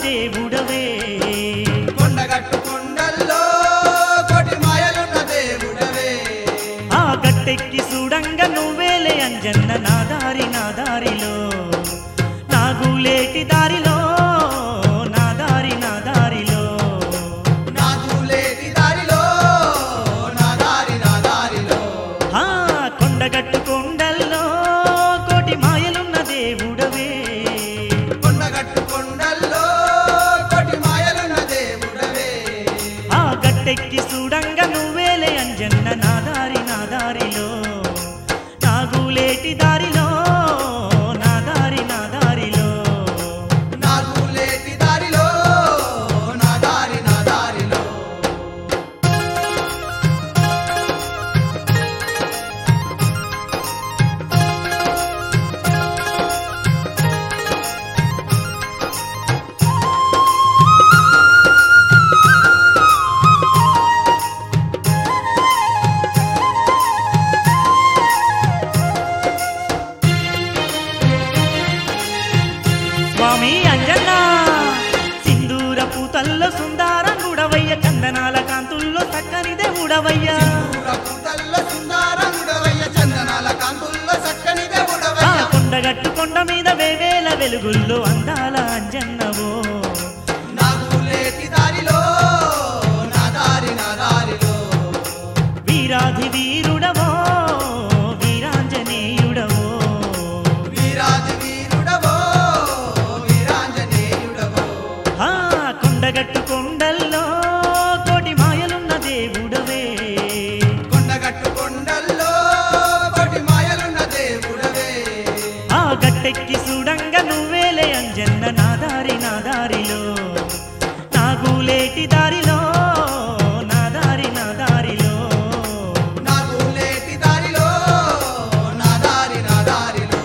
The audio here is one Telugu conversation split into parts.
దేవుడవే కొండగట్టు కొండల్లో కోటి మాయలున్న దేవుడవే ఆ గట్టెక్కి చూడంగ నువ్వేలే అంజన్న నా దారి నా దారిలో నాగులేటి దారిలో నా దారి నా దారిలో నా దూలేటి దారిలో నా దారి నా దారిలో ఆ కొండగట్టు కొండల్లో కోటి మాయలున్న దేవుడవే కొండగట్టు కొండల్లో కోటి మాయలున్న దేవుడవే ఆ గట్టెక్కి చూడంగ నువ్వేలే అంజన్న నా దారి నా దారిలో నాగులేటి దారిలో నా దారి నా దారిలో నా దూలేటి దారిలో నా దారి నా దారిలో స్వామి అంజన్న సింధూర పూతల్లో సుందారంగుడవయ్య చందనాల కాంతుల్లో చక్కని దేవుడవయ్య పూతల్లో సుందరంగుడవయ్య చందనాల కాంతుల్లో చక్కని ఆ దేవుడవయ్య కొండగట్టు కొండ మీద వేవేల వెలుగుల్లో అందాల అంజన్నవో నా దూలేటి దారిలో నా దారి నా దారిలో వీరాధి వీరుడవో వీరాంజనేయుడవో వీరాది వీరుడవో వీరాంజనేయుడవో ఆ కొండగట్టు కొండల్లో కోటి మాయలున్న దేవుడవే కొండగట్టు కొండల్లో కోటి మాయలున్న దేవుడవే ఆ గట్టెక్కి చూడంగ నువ్వేలే అంజన్న నా దారి నా దారిలో నాగులేటి దారిలో నా దారి నా దారిలో నా దూలేటి దారిలో నా దారి నా దారిలో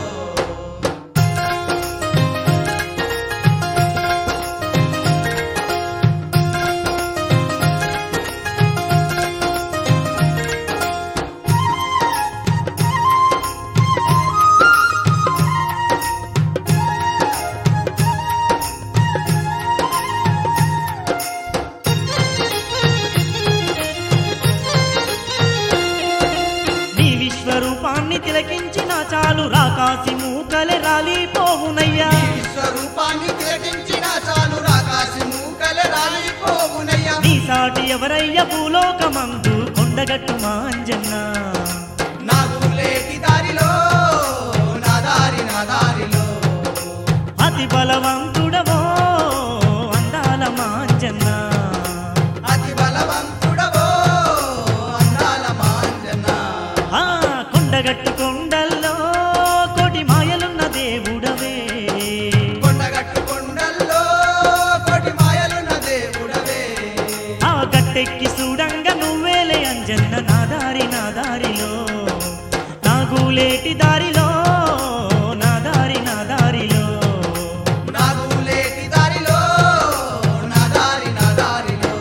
నీ విశ్వరూపాన్ని తిలకించిన చాలు రాకాసి మూకలే రాలిపోవునయ్యా విశ్వరూపాన్ని తిలకించిన చాలు రాకాసి మూకలే రాలిపోవునయ్యా నీ సాటి ఎవరయ్య భూలోకమందు కొండగట్టు మాంజన్న నా దూలేటి దారిలో నా దారి నా దారిలో అతి బలవంతుడవో అందాల మాంజన్న అతి బలవంతుడవో అందాల మాంజన ఆ కొండగట్టు కొండల్లో కోటి మాయలున్న దేవుడవే కొండగట్టు కొండల్లో కోటి మాయలున్న దేవుడవే ఆ గట్టెక్కి చూడంగ నువ్వేలే అంజన్న నా దారి నా దారిలో నాగులేటి దారిలో నా దారి నా దారిలో నా దూలేటి దారిలో నా దారి నా దారిలో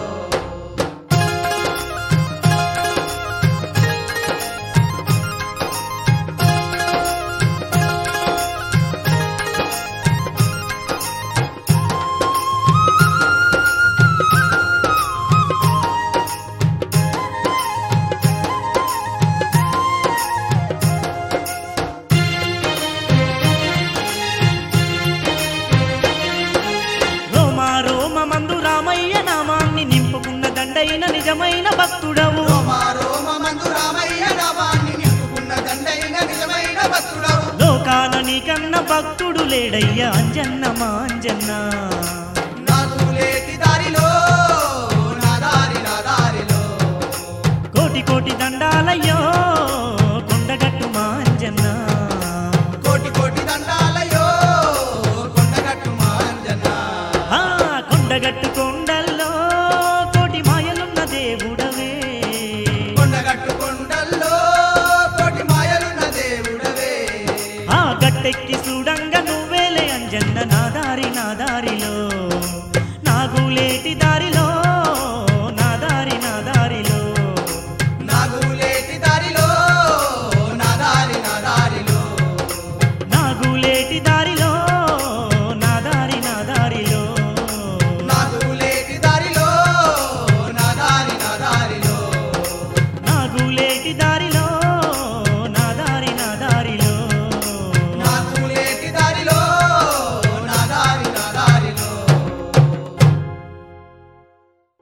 రోమా రోమ మందు రామయ్య నామాన్ని నింపుకున్న దండైన నిజమైన భక్తుడవు రోమ రోమ మందు రామయ్య నామాన్ని నింపుకున్న దండైన నిజమైన భక్తుడవు లోకాల నీకన్న భక్తుడు లేడయ్య అంజన్న మాంజన్న నా దూలేటి దారిలో నా దారి నా దారిలో కోటి కోటి దండాలయ్యో కొండగట్టు మాంజన్న కోటి కోటి దండాలయో కొండగట్టు మాంజన ఆ కొండగట్టు కొండల్లో కోటి మాయలున్న దేవుడవే కొండగట్టు కొండల్లో కోటి మాయలున్న దేవుడవే ఆ గట్టెక్కి చూడంగ నువ్వేలే అంజన్న నా దారి నా దారిలో నాగులేటి